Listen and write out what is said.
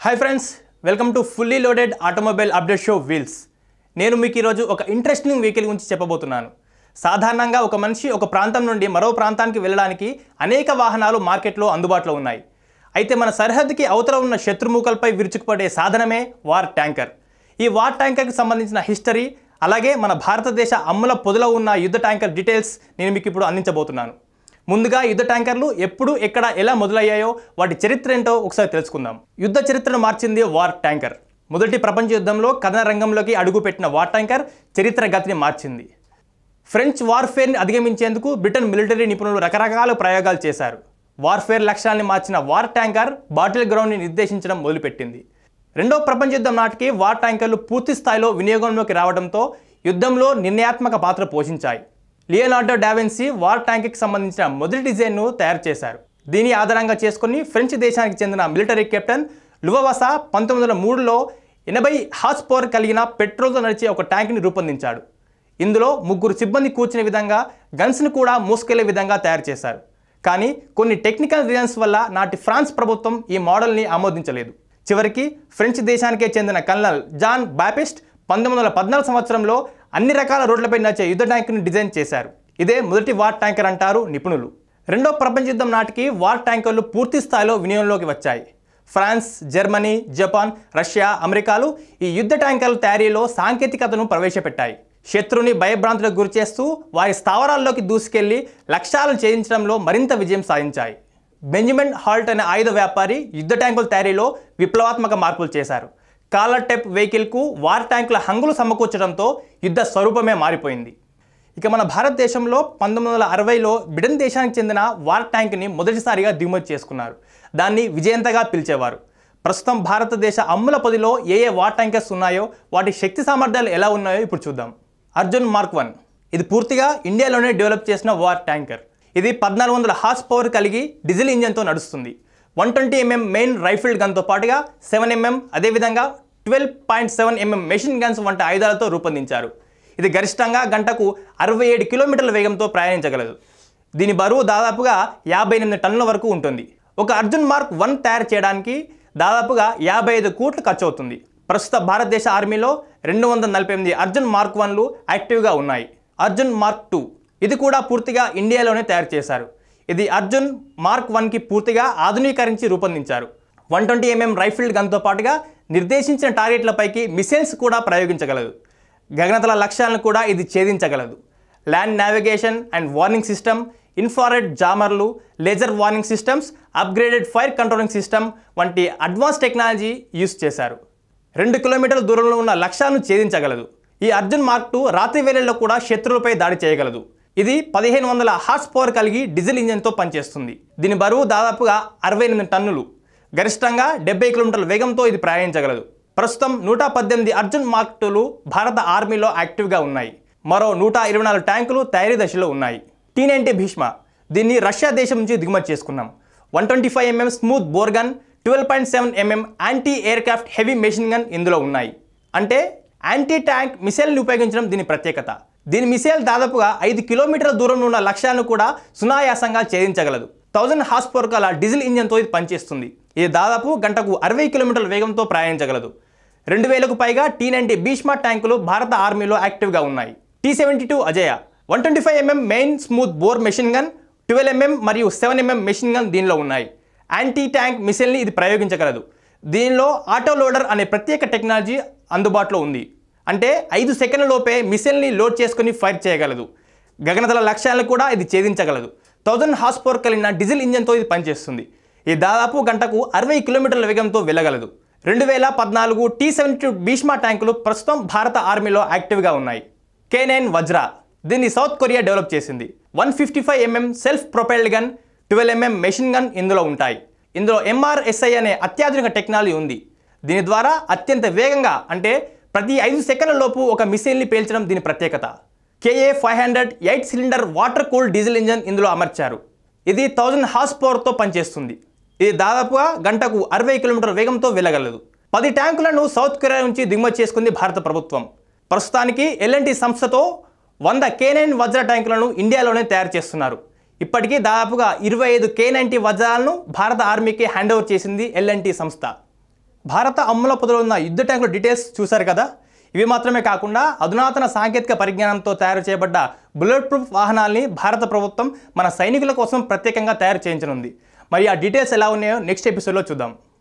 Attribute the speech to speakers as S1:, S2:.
S1: hi friends welcome to fully loaded automobile update show wheels నేను మీకు ఈరోజు ఒక ఇంట్రెస్టింగ్ వెహికల్ గురించి చెప్పబోతున్నాను సాధారణంగా ఒక మనిషి ఒక ప్రాంతం నుండి మరో ప్రాంతానికి వెళ్ళడానికి అనేక వాహనాలు మార్కెట్లో అందుబాటులో ఉన్నాయి అయితే మన సరిహద్దుకి అవతల ఉన్న శత్రుముఖలపై విరుచుకుపడే సాధనమే వార్ ట్యాంకర్ ఈ వార్ ట్యాంకర్కి సంబంధించిన హిస్టరీ అలాగే మన భారతదేశ అమ్ముల పొదలో ఉన్న యుద్ధ ట్యాంకర్ డీటెయిల్స్ నేను మీకు ఇప్పుడు అందించబోతున్నాను ముందుగా యుద్ధ ట్యాంకర్లు ఎప్పుడు ఎక్కడ ఎలా మొదలయ్యాయో వాటి చరిత్ర ఏంటో ఒకసారి తెలుసుకుందాం యుద్ధ చరిత్రను మార్చింది వార్ ట్యాంకర్ మొదటి ప్రపంచ యుద్ధంలో కథన రంగంలోకి అడుగుపెట్టిన వార్ ట్యాంకర్ చరిత్ర గతిని మార్చింది ఫ్రెంచ్ వార్ఫేర్ని అధిగమించేందుకు బ్రిటన్ మిలిటరీ నిపుణులు రకరకాల ప్రయోగాలు చేశారు వార్ఫేర్ లక్ష్యాన్ని మార్చిన వార్ ట్యాంకర్ బాటిల్ గ్రౌండ్ని నిర్దేశించడం మొదలుపెట్టింది రెండో ప్రపంచ యుద్ధం నాటికి వార్ ట్యాంకర్లు పూర్తి స్థాయిలో వినియోగంలోకి రావడంతో యుద్ధంలో నిర్ణయాత్మక పాత్ర పోషించాయి లియోనార్డో డావెన్సీ వార్ ట్యాంక్కి సంబంధించిన మొదటి డిజైన్ను తయారు చేశారు దీని ఆధారంగా చేసుకుని ఫ్రెంచ్ దేశానికి చెందిన మిలిటరీ కెప్టెన్ లువవాసా పంతొమ్మిది వందల మూడులో ఎనభై హార్స్ పవర్ కలిగిన పెట్రోల్తో నడిచే ఒక ట్యాంక్ని రూపొందించాడు ఇందులో ముగ్గురు సిబ్బంది కూర్చునే విధంగా గన్స్ను కూడా మోసుకెళ్లే విధంగా తయారు చేశారు కానీ కొన్ని టెక్నికల్ రీజన్స్ వల్ల నాటి ఫ్రాన్స్ ప్రభుత్వం ఈ మోడల్ని ఆమోదించలేదు చివరికి ఫ్రెంచ్ దేశానికే చెందిన కల్నల్ జాన్ బాపిస్ట్ పంతొమ్మిది వందల పద్నాలుగు సంవత్సరంలో అన్ని రకాల రోడ్లపై నడిచే యుద్ధ ట్యాంకుని డిజైన్ చేశారు ఇదే మొదటి వార్ ట్యాంకర్ అంటారు నిపుణులు రెండో ప్రపంచ యుద్ధం నాటికి వార్ ట్యాంకర్లు పూర్తి స్థాయిలో వినియోగంలోకి వచ్చాయి ఫ్రాన్స్ జర్మనీ జపాన్ రష్యా అమెరికాలు ఈ యుద్ధ ట్యాంకర్ల తయారీలో సాంకేతికతను ప్రవేశపెట్టాయి శత్రుని భయభ్రాంతులకు గురిచేస్తూ వారి స్థావరాల్లోకి దూసుకెళ్లి లక్ష్యాలను ఛేదించడంలో మరింత విజయం సాధించాయి బెంజమిన్ హాల్ట్ అనే ఆయుధ వ్యాపారి యుద్ధ ట్యాంకుల తయారీలో విప్లవాత్మక మార్పులు చేశారు కాలర్ టెప్ వెహికల్కు వార్ ట్యాంకుల హంగులు సమకూర్చడంతో యుద్ధ స్వరూపమే మారిపోయింది ఇక మన భారతదేశంలో పంతొమ్మిది వందల అరవైలో బ్రిటన్ దేశానికి చెందిన వార్ ట్యాంక్ని మొదటిసారిగా దిగుమతి చేసుకున్నారు దాన్ని విజయంతగా పిలిచేవారు ప్రస్తుతం భారతదేశ అమ్ముల పదిలో ఏ ఏ వార్ ట్యాంకర్స్ ఉన్నాయో వాటి శక్తి సామర్థ్యాలు ఎలా ఉన్నాయో ఇప్పుడు చూద్దాం అర్జున్ మార్క్ వన్ ఇది పూర్తిగా ఇండియాలోనే డెవలప్ చేసిన వార్ ట్యాంకర్ ఇది పద్నాలుగు వందల హార్స్ పవర్ కలిగి డీజిల్ ఇంజన్తో నడుస్తుంది one twenty MM main rifled గన్తో పాటుగా సెవెన్ ఎంఎం అదేవిధంగా twelve point seven MM machine guns వంటి ఆయుధాలతో రూపొందించారు ఇది గరిష్టంగా గంటకు అరవై ఏడు కిలోమీటర్ల వేగంతో ప్రయాణించగలదు దీని బరువు దాదాపుగా యాభై ఎనిమిది టన్నుల వరకు ఉంటుంది ఒక అర్జున్ మార్క్ వన్ తయారు చేయడానికి దాదాపుగా యాభై ఐదు కోట్లు ఖర్చు అవుతుంది ప్రస్తుత భారతదేశ ఆర్మీలో రెండు వందల నలభై ఎనిమిది అర్జున్ మార్క్ వన్లు యాక్టివ్గా ఉన్నాయి అర్జున్ మార్క్ టూ ఇది కూడా పూర్తిగా ఇండియాలోనే తయారు చేశారు ఇది అర్జున్ మార్క్ వన్కి పూర్తిగా ఆధునీకరించి రూపొందించారు వన్ ట్వంటీ ఎంఎం రైఫిల్డ్ గన్తో పాటుగా నిర్దేశించిన టార్గెట్లపైకి మిసైల్స్ కూడా ప్రయోగించగలదు గగనతల లక్ష్యాలను కూడా ఇది ఛేదించగలదు land navigation and warning system infrared జామర్లు laser warning systems upgraded fire controlling system వంటి అడ్వాన్స్ టెక్నాలజీ యూస్ చేశారు రెండు కిలోమీటర్ల దూరంలో ఉన్న లక్ష్యాలను ఛేదించగలదు ఈ అర్జున్ మార్క్ టూ రాత్రి వేళల్లో కూడా శత్రువులపై దాడి చేయగలదు ఇది పదిహేను వందల హార్స్ పవర్ కలిగి డీజిల్ ఇంజన్తో పనిచేస్తుంది దీని బరువు దాదాపుగా అరవై ఎనిమిది టన్నులు గరిష్టంగా డెబ్బై కిలోమీటర్ల వేగంతో ఇది ప్రయాణించగలదు ప్రస్తుతం నూట పద్దెనిమిది అర్జున్ మార్క్ టూలు భారత ఆర్మీలో యాక్టివ్గా ఉన్నాయి మరో నూట ఇరవై నాలుగు ట్యాంకులు తయారీ దశలో ఉన్నాయి టీ నైన్టీ భీష్మ దీన్ని రష్యా దేశం నుంచి దిగుమతి చేసుకున్నాం one twenty five MM smooth bore gun twelve point seven MM anti aircraft heavy machine gun ఇందులో ఉన్నాయి అంటే యాంటీ ట్యాంక్ మిసైల్ని ఉపయోగించడం దీని ప్రత్యేకత దీని మిసైల్ దాదాపుగా ఐదు కిలోమీటర్ల దూరంలో ఉన్న లక్ష్యాలను కూడా సునాయాసంగా ఛేదించగలదు థౌజండ్ హార్స్ పవర్ గల డీజిల్ ఇంజన్తో ఇది పనిచేస్తుంది ఇది దాదాపు గంటకు అరవై కిలోమీటర్ల వేగంతో ప్రయాణించగలదు రెండు వేలకు పైగా టీ నైన్టీ భీష్మా ట్యాంకులు భారత ఆర్మీలో యాక్టివ్గా ఉన్నాయి T seventy two Ajaya one twenty five mm main smooth bore machine gun twelve mm మరియు సెవెన్ ఎంఎం మెషిన్ గన్ దీనిలో ఉన్నాయి యాంటీ ట్యాంక్ మిసైల్ని ఇది ప్రయోగించగలదు దీనిలో ఆటో లోడర్ అనే ప్రత్యేక టెక్నాలజీ అందుబాటులో ఉంది అంటే ఐదు సెకండ్ల లోపే మిసైల్ని లోడ్ చేసుకుని ఫైర్ చేయగలదు గగనతల లక్ష్యాలను కూడా ఇది ఛేదించగలదు థౌజండ్ హార్స్ పవర్ కలిగిన డీజిల్ ఇంజన్తో ఇది పనిచేస్తుంది ఇది దాదాపు గంటకు అరవై కిలోమీటర్ల వేగంతో వెళ్ళగలదు రెండు వేల పద్నాలుగు టీ సెవెంటీ టూ భీష్మా ట్యాంకులు ప్రస్తుతం భారత ఆర్మీలో యాక్టివ్గా ఉన్నాయి కే నైన్ వజ్రా దీన్ని సౌత్ కొరియా డెవలప్ చేసింది one fifty five mm self propelled gun twelve mm machine gun ఇందులో ఉంటాయి ఇందులో ఎంఆర్ఎస్ఐ అనే అత్యాధునిక టెక్నాలజీ ఉంది దీని ద్వారా అత్యంత వేగంగా అంటే ప్రతి ఐదు సెకండ్ల లోపు ఒక మిసైల్ని పేల్చడం దీని ప్రత్యేకత KA five hundred eight cylinder water cool diesel engine ఇందులో అమర్చారు ఇది థౌజండ్ హార్స్ పవర్తో పనిచేస్తుంది ఇది దాదాపుగా గంటకు అరవై కిలోమీటర్ వేగంతో వెళ్ళగలదు పది ట్యాంకులను సౌత్ కొరియా నుంచి దిగుమతి చేసుకుంది భారత ప్రభుత్వం ప్రస్తుతానికి ఎల్ఎన్టీ సంస్థతో వంద కే నైన్ వజ్ర ట్యాంకులను ఇండియాలోనే తయారు చేస్తున్నారు ఇప్పటికీ దాదాపుగా ఇరవై ఐదు కే నైన్టీ వజ్రాలను భారత ఆర్మీకి హ్యాండ్ ఓవర్ చేసింది ఎల్ఎన్టీ సంస్థ భారత అమ్ముల పొదలో ఉన్న యుద్ధ ట్యాంకుల డీటెయిల్స్ చూశారు కదా ఇవి మాత్రమే కాకుండా అధునాతన సాంకేతిక పరిజ్ఞానంతో తయారు చేయబడ్డ బుల్లెట్ ప్రూఫ్ వాహనాల్ని భారత ప్రభుత్వం మన సైనికుల కోసం ప్రత్యేకంగా తయారు చేయించనుంది మరి ఆ డీటెయిల్స్ ఎలా ఉన్నాయో నెక్స్ట్ ఎపిసోడ్లో చూద్దాం